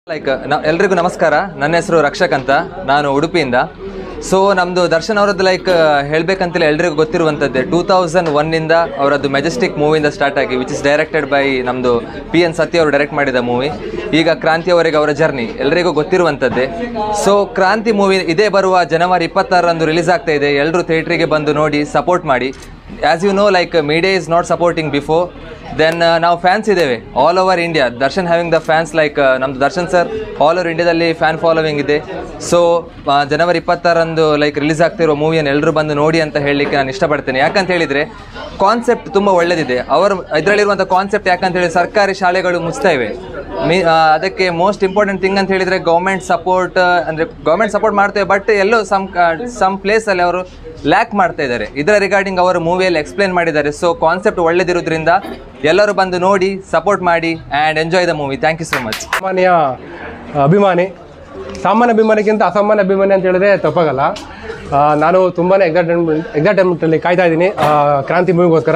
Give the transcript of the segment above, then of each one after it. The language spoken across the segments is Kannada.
ಲೈಕ್ ಎಲ್ರಿಗೂ ನಮಸ್ಕಾರ ನನ್ನ ಹೆಸರು ರಕ್ಷಕ್ ಅಂತ ನಾನು ಉಡುಪಿಯಿಂದ ಸೊ ನಮ್ಮದು ದರ್ಶನ್ ಅವರದ್ದು ಲೈಕ್ ಹೇಳ್ಬೇಕಂತಲೇ ಎಲ್ರಿಗೂ ಗೊತ್ತಿರುವಂಥದ್ದೇ ಟೂ ತೌಸಂಡ್ ಒನ್ನಿಂದ ಅವರದ್ದು ಮೆಜೆಸ್ಟಿಕ್ ಮೂವಿಯಿಂದ ಸ್ಟಾರ್ಟ್ ಆಗಿ ವಿಚ್ ಇಸ್ ಡೈರೆಕ್ಟೆಡ್ ಬೈ ನಮ್ಮದು ಪಿ ಎನ್ ಸತ್ಯ ಅವರು ಡೈರೆಕ್ಟ್ ಮಾಡಿದ ಮೂವಿ ಈಗ ಕ್ರಾಂತಿಯವರೆಗೆ ಅವರ ಜರ್ನಿ ಎಲ್ರಿಗೂ ಗೊತ್ತಿರುವಂಥದ್ದೇ ಸೊ ಕ್ರಾಂತಿ ಮೂವಿ ಇದೇ ಬರುವ ಜನವರಿ ಇಪ್ಪತ್ತಾರರಂದು ರಿಲೀಸ್ ಆಗ್ತಾ ಇದೆ ಎಲ್ಲರೂ ಥಿಯೇಟ್ರಿಗೆ ಬಂದು ನೋಡಿ ಸಪೋರ್ಟ್ ಮಾಡಿ as you know like media is not supporting before then ನಾವು ಫ್ಯಾನ್ಸ್ ಇದ್ದೇವೆ all over India Darshan having the fans like ನಮ್ದು ದರ್ಶನ್ ಸರ್ ಆಲ್ ಓವರ್ ಇಂಡಿಯಾದಲ್ಲಿ ಫ್ಯಾನ್ ಫಾಲೋವಿಂಗ್ ಇದೆ ಸೊ ಜನವರಿ ಇಪ್ಪತ್ತಾರಂದು ಲೈಕ್ ರಿಲೀಸ್ ಆಗ್ತಿರೋ ಮೂವಿಯನ್ನು ಎಲ್ಲರೂ ಬಂದು ನೋಡಿ ಅಂತ ಹೇಳಲಿಕ್ಕೆ ನಾನು ಇಷ್ಟಪಡ್ತೇನೆ ಯಾಕಂತ ಹೇಳಿದರೆ ಕಾನ್ಸೆಪ್ಟ್ ತುಂಬ ಒಳ್ಳೆದಿದೆ ಅವರು ಇದರಲ್ಲಿರುವಂಥ ಕಾನ್ಸೆಪ್ಟ್ ಯಾಕಂತ ಹೇಳಿ ಸರ್ಕಾರಿ ಶಾಲೆಗಳು ಮುಚ್ತಾ ಇವೆ ಮೀ ಆ, ಅದಕ್ಕೆ ಮೋಸ್ಟ್ ಇಂಪಾರ್ಟೆಂಟ್ ಥಿಂಗ್ ಅಂತ ಹೇಳಿದರೆ ಗೌರ್ಮೆಂಟ್ ಸಪೋರ್ಟ್ ಅಂದರೆ ಗೌರ್ಮೆಂಟ್ ಸಪೋರ್ಟ್ ಮಾಡ್ತೇವೆ ಬಟ್ ಎಲ್ಲೋ ಸಮ್ ಸಮ್ ಪ್ಲೇಸಲ್ಲಿ ಅವರು ಲ್ಯಾಕ್ ಮಾಡ್ತಾ ಇದ್ದಾರೆ ಇದರ ರಿಗಾರ್ಡಿಂಗ್ ಅವರು ಮೂವಿಯಲ್ಲಿ ಎಕ್ಸ್ಪ್ಲೇನ್ ಮಾಡಿದ್ದಾರೆ ಸೊ ಕಾನ್ಸೆಪ್ಟ್ ಒಳ್ಳೆದಿರೋದ್ರಿಂದ ಎಲ್ಲರೂ ಬಂದು ನೋಡಿ ಸಪೋರ್ಟ್ ಮಾಡಿ and enjoy the movie thank you so much ಸಾಮಾನ್ಯ ಅಭಿಮಾನಿ ಸಾಮಾನ್ಯ ಅಭಿಮಾನಿಗಿಂತ ಅಸಾಮಾನ್ಯ ಅಭಿಮಾನಿ ಅಂತ ಹೇಳಿದ್ರೆ ತಪ್ಪಾಗಲ್ಲ ಆ, ನಾನು ತುಂಬಾ ಎಕ್ಸೈಟ್ಮೆಂಟ್ ಎಕ್ಸೈಟ್ಮೆಂಟಲ್ಲಿ ಕಾಯ್ತಾ ಇದ್ದೀನಿ ಆ, ಕ್ರಾಂತಿ ಮೂವಿಗೋಸ್ಕರ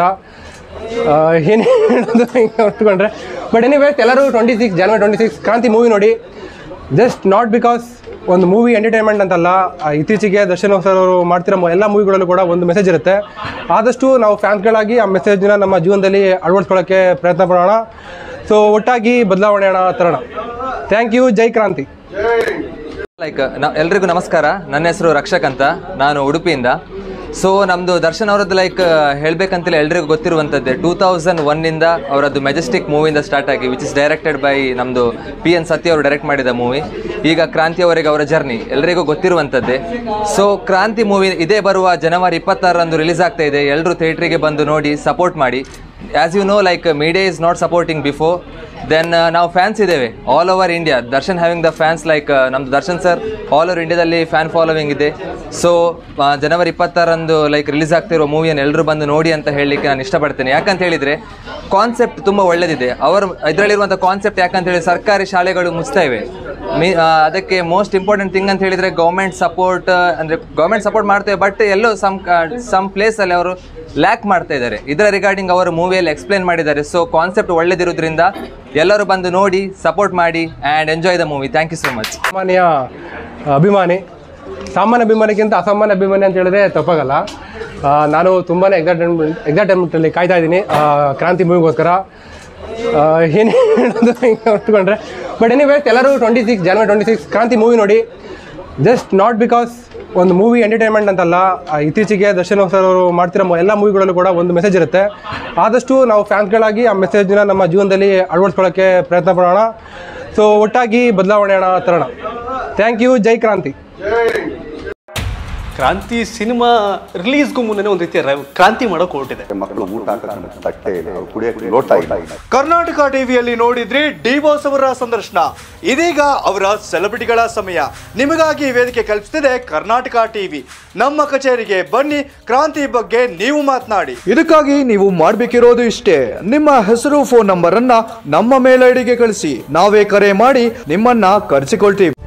ಏನು ಹೇಳೋದು ಹಿಂಗೆ ಹೊತ್ಕೊಂಡ್ರೆ ಬಟ್ ಎನಿವೇಸ್ ಎಲ್ಲರೂ twenty six January twenty six Kranti movie ನೋಡಿ ಜಸ್ಟ್ ನಾಟ್ ಬಿಕಾಸ್ ಒಂದು ಮೂವಿ ಎಂಟರ್ಟೈನ್ಮೆಂಟ್ ಅಂತಲ್ಲ ಆ, ಇತ್ತೀಚೆಗೆ ದರ್ಶನ್ ಸರ್ ಅವರು ಮಾಡ್ತಿರೋ ಮೊ- ಎಲ್ಲ ಮೂವಿಗಳಲ್ಲೂ ಕೂಡ ಒಂದು ಮೆಸೇಜ್ ಇರುತ್ತೆ ಆದಷ್ಟು ನಾವು ಫ್ಯಾನ್ಸ್ಗಳಾಗಿ ಆ ಮೆಸೇಜ್ನ ನಮ್ಮ ಜೀವನದಲ್ಲಿ ಅಳವಡಿಸ್ಕೊಳ್ಳೋಕ್ಕೆ ಪ್ರಯತ್ನ ಪಡೋಣ ಸೊ ಒಟ್ಟಾಗಿ ಬದಲಾವಣೆ ತರೋಣ ಥ್ಯಾಂಕ್ ಯು ಜೈ ಕ್ರಾಂತಿ ಲೈಕ್ ಎಲ್ರಿಗೂ ನಮಸ್ಕಾರ ನನ್ನ ಹೆಸರು ರಕ್ಷಕ್ ಅಂತ ನಾನು ಉಡುಪಿಯಿಂದ ಸೊ ನಮ್ಮದು ದರ್ಶನ್ ಅವರದ್ದು ಲೈಕ್ ಹೇಳ್ಬೇಕಂತಲೇ ಎಲ್ರಿಗೂ ಗೊತ್ತಿರುವಂಥದ್ದೇ ಟೂ ತೌಸಂಡ್ ಒನ್ನಿಂದ ಅವರದ್ದು ಮೆಜೆಸ್ಟಿಕ್ ಮೂವಿಯಿಂದ ಸ್ಟಾರ್ಟ್ ಆಗಿ ವಿಚ್ ಇಸ್ ಡೈರೆಕ್ಟೆಡ್ ಬೈ ನಮ್ಮದು ಪಿ ಎನ್ ಸತ್ಯ ಅವರು ಡೈರೆಕ್ಟ್ ಮಾಡಿದ ಮೂವಿ ಈಗ ಕ್ರಾಂತಿಯವರೆಗೆ ಅವರ ಜರ್ನಿ ಎಲ್ರಿಗೂ ಗೊತ್ತಿರುವಂಥದ್ದೇ ಸೊ ಕ್ರಾಂತಿ ಮೂವಿ ಇದೇ ಬರುವ ಜನವರಿ ಇಪ್ಪತ್ತಾರರಂದು ರಿಲೀಸ್ ಆಗ್ತಾ ಇದೆ ಎಲ್ಲರೂ ಥಿಯೇಟ್ರಿಗೆ ಬಂದು ನೋಡಿ ಸಪೋರ್ಟ್ ಮಾಡಿ as you know like media is not supporting before then ನಾವು ಫ್ಯಾನ್ಸ್ ಇದ್ದೇವೆ all over India Darshan having the fans like ನಮ್ದು ದರ್ಶನ್ ಸರ್ ಆಲ್ ಓವರ್ ಇಂಡಿಯಾದಲ್ಲಿ ಫ್ಯಾನ್ ಫಾಲೋವಿಂಗ್ ಇದೆ ಸೊ ಜನವರಿ ಇಪ್ಪತ್ತಾರಂದು ಲೈಕ್ ರಿಲೀಸ್ ಆಗ್ತಿರೋ ಮೂವಿಯನ್ನು ಎಲ್ಲರೂ ಬಂದು ನೋಡಿ ಅಂತ ಹೇಳಲಿಕ್ಕೆ ನಾನು ಇಷ್ಟಪಡ್ತೇನೆ ಯಾಕಂತ ಹೇಳಿದರೆ ಕಾನ್ಸೆಪ್ಟ್ ತುಂಬ ಒಳ್ಳೆದಿದೆ ಅವರು ಇದರಲ್ಲಿರುವಂಥ ಕಾನ್ಸೆಪ್ಟ್ ಯಾಕಂತ ಹೇಳಿ ಸರ್ಕಾರಿ ಶಾಲೆಗಳು ಮುಚ್ತಾ ಇವೆ ಮೀ ಆ, ಅದಕ್ಕೆ ಮೋಸ್ಟ್ ಇಂಪಾರ್ಟೆಂಟ್ ಥಿಂಗ್ ಅಂತ ಹೇಳಿದರೆ ಗೌರ್ಮೆಂಟ್ ಸಪೋರ್ಟ್ ಅಂದರೆ ಗೌರ್ಮೆಂಟ್ ಸಪೋರ್ಟ್ ಮಾಡ್ತೇವೆ ಬಟ್ ಎಲ್ಲೋ ಸಮ್ ಸಮ್ ಪ್ಲೇಸಲ್ಲಿ ಅವರು ಲ್ಯಾಕ್ ಮಾಡ್ತಾ ಇದ್ದಾರೆ ಇದರ ರಿಗಾರ್ಡಿಂಗ್ ಅವರು ಮೂವಿಯಲ್ಲಿ ಎಕ್ಸ್ಪ್ಲೇನ್ ಮಾಡಿದ್ದಾರೆ ಸೊ ಕಾನ್ಸೆಪ್ಟ್ ಒಳ್ಳೆದಿರೋದ್ರಿಂದ ಎಲ್ಲರೂ ಬಂದು ನೋಡಿ ಸಪೋರ್ಟ್ ಮಾಡಿ and enjoy the movie thank you so much ಸಾಮಾನ್ಯ ಅಭಿಮಾನಿ ಸಾಮಾನ್ಯ ಅಭಿಮಾನಿಗಿಂತ ಅಸಾಮಾನ್ಯ ಅಭಿಮಾನಿ ಅಂತ ಹೇಳಿದ್ರೆ ತಪ್ಪಾಗಲ್ಲ ಆ, ನಾನು ತುಂಬಾ ಎಕ್ಸೈಟ್ಮೆಂಟ್ ಎಕ್ಸೈಟ್ಮೆಂಟಲ್ಲಿ ಕಾಯ್ತಾ ಇದ್ದೀನಿ ಆ, ಕ್ರಾಂತಿ ಮೂವಿಗೋಸ್ಕರ ಏನು ಹೇಳೋದು ಹಿಂಗೆ ಹೊತ್ಕೊಂಡ್ರೆ ಬಟ್ ಎನಿವೇಸ್ ಎಲ್ಲರೂ twenty six January twenty six Kranti movie ನೋಡಿ ಜಸ್ಟ್ ನಾಟ್ ಬಿಕಾಸ್ ಒಂದು ಮೂವಿ ಎಂಟರ್ಟೈನ್ಮೆಂಟ್ ಅಂತಲ್ಲ ಆ, ಇತ್ತೀಚೆಗೆ ದರ್ಶನ್ ಸರ್ ಅವರು ಮಾಡ್ತಿರೋ ಮೊ- ಎಲ್ಲ ಮೂವಿಗಳಲ್ಲೂ ಕೂಡ ಒಂದು ಮೆಸೇಜ್ ಇರುತ್ತೆ ಆದಷ್ಟು ನಾವು ಫ್ಯಾನ್ಸ್ಗಳಾಗಿ ಆ ಮೆಸೇಜ್ನ ನಮ್ಮ ಜೀವನದಲ್ಲಿ ಅಳವಡಿಸ್ಕೊಳ್ಳೋಕ್ಕೆ ಪ್ರಯತ್ನ ಪಡೋಣ ಸೊ ಒಟ್ಟಾಗಿ ಬದಲಾವಣೆ ತರೋಣ ಥ್ಯಾಂಕ್ ಯು ಜೈ ಕ್ರಾಂತಿ ಕ್ರಾಂತಿ ಸಿನಿಮಾ ರಿಲೀಸ್ಗೂ ಮುನ್ನೇ ಒಂದು ರೀತಿಯ ರವ್- ಕ್ರಾಂತಿ ಮಾಡೋಕೆ ಹೊರಟಿದೆ ಮಕ್ಕಳು ಊಟ ಹಾಕಕ್ಕೆ ತಟ್ಟೆ ಇಲ್ಲ ಅವ್ರು ಕುಡಿಯಕ್ಕೆ ಲೋಟ ಇಲ್ಲ ಕರ್ನಾಟಕ ಟಿವಿಯಲ್ಲಿ ನೋಡಿದ್ರಿ ಡಿ ಬಾಸ್ ಅವರ ಸಂದರ್ಶನ ಇದೀಗ ಅವರ ಸೆಲೆಬ್ರಿಟಿಗಳ ಸಮಯ ನಿಮಗಾಗಿ ಈ ವೇದಿಕೆ ಕಲ್ಪಿಸ್ತಿದೆ ಕರ್ನಾಟಕ ಟಿವಿ ನಮ್ಮ ಕಚೇರಿಗೆ ಬನ್ನಿ ಕ್ರಾಂತಿ ಬಗ್ಗೆ ನೀವು ಮಾತನಾಡಿ ಇದಕ್ಕಾಗಿ ನೀವು ಮಾಡಬೇಕಿರೋದು ಇಷ್ಟೇ ನಿಮ್ಮ ಹೆಸರು ಫೋನ್ ನಂಬರ್ ಅನ್ನ ನಮ್ಮ ಮೇಲ್ ಐಡಿಗೆ ಕಳಿಸಿ ನಾವೇ ಕರೆ ಮಾಡಿ ನಿಮ್ಮನ್ನ ಕರೆಸಿಕೊಳ್ತೀವಿ